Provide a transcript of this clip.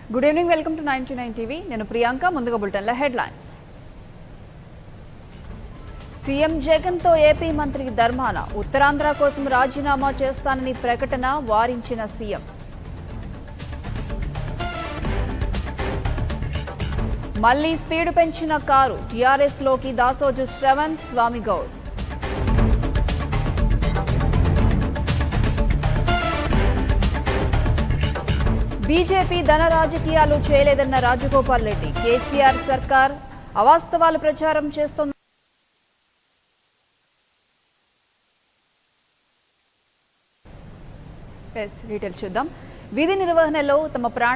good evening welcome to nine nine TV నేను ప్రియాంక ముందుగా బులెటిన్ల హెడ్లైన్స్ సీఎం జగన్తో ఏపీ మంత్రి ధర్మాన ఉత్తరాంధ్ర కోసం రాజీనామా చేస్తానని ప్రకటన వారించిన సీఎం మళ్లీ స్పీడ్ పెంచిన కారు టీఆర్ఎస్ లోకి దాసోజు శ్రవణ్ స్వామి గౌడ్ బీజేపీ ధన రాజకీయాలు చేయలేదన్న రాజగోపాల్ రెడ్డి కేసీఆర్ సర్కార్ అవాస్తవాలు ప్రచారం చేస్తోంది డీటెయిల్స్ చూద్దాం విధి నిర్వహణలో తమ ప్రాణ